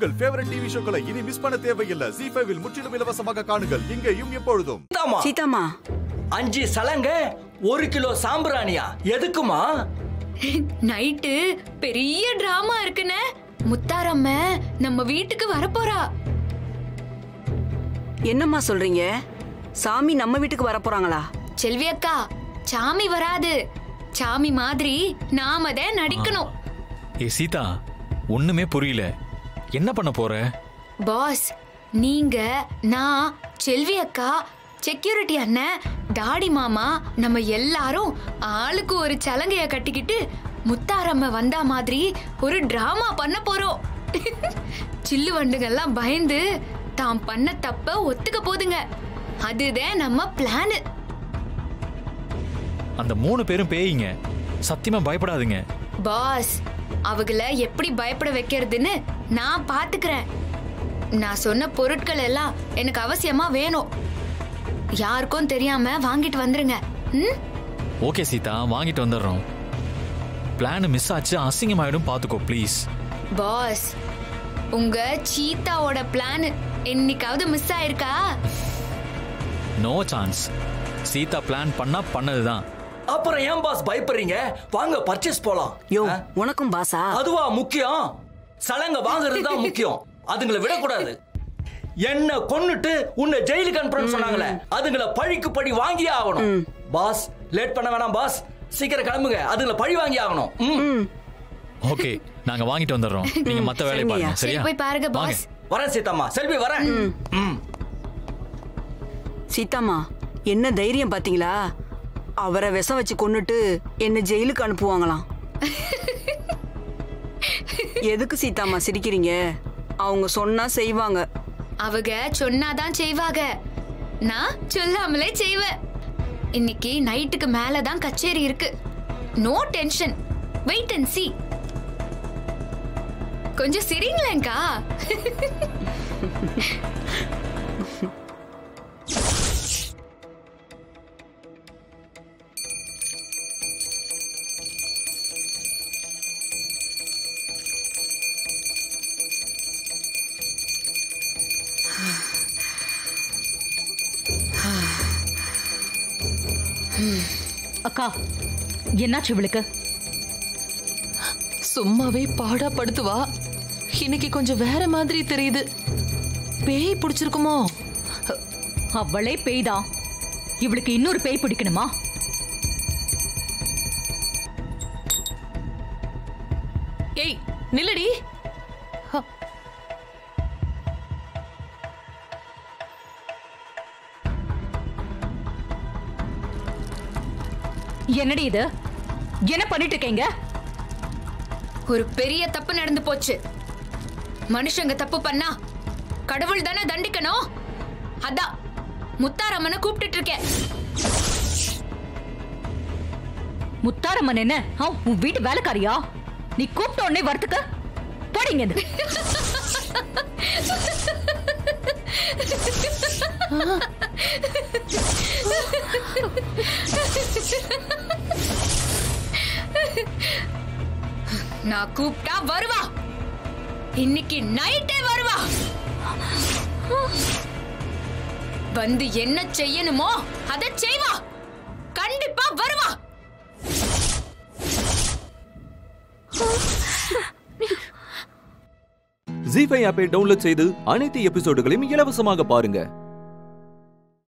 உங்கள் favourite TV ஷோக்களை இனி miss பண்ண தேவையில்லை ஜி ஃபைவில் முற்றிலும் இலவசமாக காணுங்கள் இங்கேயும் எப்பொழுதும் சீதாமா சீதாமா அஞ்சு சலங்க ஒரு கிலோ சாம்பிராணியா எதுக்குமா நைட்டு பெரிய டிராமா இருக்குனே முத்தாரம்ம நம்ம வீட்டுக்கு வரப்போறா என்னம்மா சொல்றீங்க சாமி நம்ம வீட்டுக்கு வர போறாங்களா செல்வி அக்கா சாமி வராது சாமி மாதிரி நாம தான் நடிக்கணும் ஏ சீதா ஒண்ணுமே புரியல என்ன பண்ண போற பாஸ் நீங்க நான் செல்வி அக்கா செக்யூரிட்டி அண்ணன் டாடி மாமா நம்ம எல்லாரும் ஆளுக்கு ஒரு சலங்கைய கட்டிக்கிட்டு முத்தாரம்ம வந்தா மாதிரி ஒரு டிராமா பண்ண போறோம் சில்லு வண்டுங்கெல்லாம் பயந்து தாம் பண்ண தப்ப ஒத்துக்க போதுங்க அதுதான் நம்ம பிளானு அந்த மூணு பேரும் பேயிங்க சத்தியமா பயப்படாதீங்க பாஸ் அவங்கள எப்படி பயப்பட வைக்கிறதுன்னு நான் பாத்துக்கிறேன் நான் சொன்ன பொருட்கள் எல்லாம் எனக்கு அவசியமா வேணும் யாருக்கும் தெரியாம வாங்கிட்டு வந்துருங்க ம் ஓகே சீதா வாங்கிட்டு வந்துடுறோம் பிளான் மிஸ் ஆச்சு அசிங்கமாயிடும் பாத்துக்கோ ப்ளீஸ் பாஸ் உங்க சீத்தாவோட பிளான் என்னைக்காவது மிஸ் ஆயிருக்கா நோ சான்ஸ் சீதா பிளான் பண்ணா பண்ணதுதான் அப்புறம் ஏன் பாஸ் பயப்படுறீங்க வாங்க பர்ச்சேஸ் போலாம் யோ ஆ? உனக்கும் பாசா அதுவா முக்கியம் சலங்க வாங்குறது தான் முக்கியம் அதுங்களை விடக்கூடாது என்ன கொன்னுட்டு உன்னை ஜெயிலுக்கு அனுப்புறேன்னு சொன்னாங்களே அதுங்களை பழிக்கு பழி வாங்கியே ஆகணும் பாஸ் லேட் பண்ண வேணாம் பாஸ் சீக்கிரம் கிளம்புங்க அதுங்களை பழி வாங்கி ஆகணும் ம். ஓகே நாங்க வாங்கிட்டு வந்துடுறோம் நீங்க மத்த வேலையை சரிங்கய்யா. பாருங்க சரி சரியா போய் பாருங்க வாங்க. பாஸ் வரேன் சீதாம்மா செல்வி வரேன் ம். சீதாமா என்ன தைரியம் பாத்தீங்களா அவரை விஷம் வச்சு கொன்னுட்டு என்ன ஜெயிலுக்கு அனுப்புவாங்களாம் எதுக்கு சீதாமா சிரிக்கிறீங்க அவங்க சொன்னா செய்வாங்க அவங்க சொன்னாதான் செய்வாங்க நான் சொல்லாமலே செய்வேன் இன்னைக்கு நைட்டுக்கு மேல தான் கச்சேரி இருக்கு no tension wait and see கொஞ்சம் சிரிங்களேங்கா அக்கா என்னாச்சு இவளுக்கு சும்மாவே பாடா படுத்துவா இன்னைக்கு கொஞ்சம் வேற மாதிரி தெரியுது பேய் பிடிச்சிருக்குமோ அவளே பேய்தான் இவளுக்கு இன்னொரு பேய் பிடிக்கணுமா ஏய் நில்லடி ஹ, என்னடி இது என்ன பண்ணிட்டு இருக்கீங்க ஒரு பெரிய தப்பு நடந்து போச்சு மனுஷங்க தப்பு பண்ணா கடவுள் தானே தண்டிக்கணும் அதான் முத்தாரம்மனை கூப்பிட்டுட்டு இருக்கேன் முத்தாரம்மன் என்ன ஆ, உன் வீட்டு வேலைக்காரியா நீ கூப்பிட்ட உடனே வரத்துக்கு போடிங்க இது. நான் கூப்பிட்டா வருவா இன்னைக்கு நைட்டே வருவா வந்து என்ன செய்யணுமோ அதை செய்வா கண்டிப்பா வருவா ஜி ஃபைவ் ஆப்பை டவுன்லோட் செய்து அனைத்து எபிசோடுகளையும் இலவசமாக பாருங்க